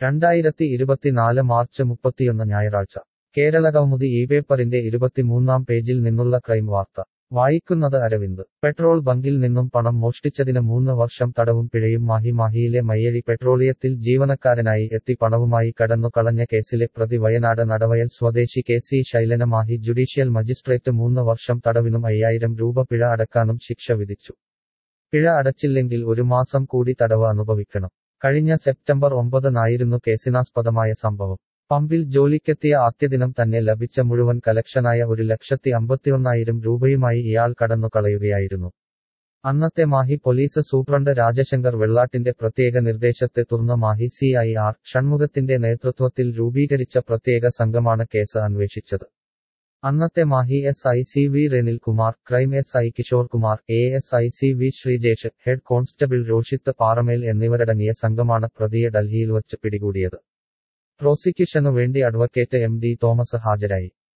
രണ്ടായിരത്തി ഇരുപത്തിനാല് മാർച്ച് മുപ്പത്തിയൊന്ന് ഞായറാഴ്ച കേരള കൗമുദി ഈ പേപ്പറിന്റെ ഇരുപത്തിമൂന്നാം പേജിൽ നിന്നുള്ള ക്രൈം വാർത്ത വായിക്കുന്നത് അരവിന്ദ് പെട്രോൾ ബങ്കിൽ നിന്നും പണം മോഷ്ടിച്ചതിന് മൂന്ന് വർഷം തടവും പിഴയും മാഹി മാഹിയിലെ മയ്യഴി പെട്രോളിയത്തിൽ ജീവനക്കാരനായി എത്തി പണവുമായി കടന്നു കളഞ്ഞ കേസിലെ പ്രതി വയനാട് നടവയൽ സ്വദേശി K C Shailana Mahe judicial magistrate മൂന്ന് വർഷം തടവിനും അയ്യായിരം രൂപ പിഴ അടക്കാനും ശിക്ഷ വിധിച്ചു പിഴ അടച്ചില്ലെങ്കിൽ ഒരു മാസം കൂടി തടവ് അനുഭവിക്കണം കഴിഞ്ഞ സെപ്റ്റംബർ ഒമ്പതിനായിരുന്നു കേസിനാസ്പദമായ സംഭവം പമ്പിൽ ജോലിക്കെത്തിയ ആദ്യദിനം തന്നെ ലഭിച്ച മുഴുവൻ കലക്ഷനായ ഒരു ലക്ഷത്തി അമ്പത്തിയൊന്നായിരം രൂപയുമായി ഇയാൾ കടന്നു കളയുകയായിരുന്നു അന്നത്തെ മാഹി പോലീസ് സൂപ്രണ്ട് രാജശങ്കർ വെള്ളാട്ടിന്റെ പ്രത്യേക നിർദ്ദേശത്തെ തുറന്ന മാഹി സി ഐ ആർ ഷൺമുഖത്തിന്റെ നേതൃത്വത്തിൽ രൂപീകരിച്ച പ്രത്യേക സംഘമാണ് കേസ് അന്വേഷിച്ചത് അന്നത്തെ Mahe S I C V Renil Kumar crime S I Kishore Kumar A S I C V Sreejesh head constable Roshith Paramel എന്നിവരടങ്ങിയ സംഘമാണ് പ്രതിയെ ഡൽഹിയിൽ വച്ച് പിടികൂടിയത് പ്രോസിക്യൂഷനു വേണ്ടി അഡ്വക്കേറ്റ് എം ഡി തോമസ് ഹാജരായി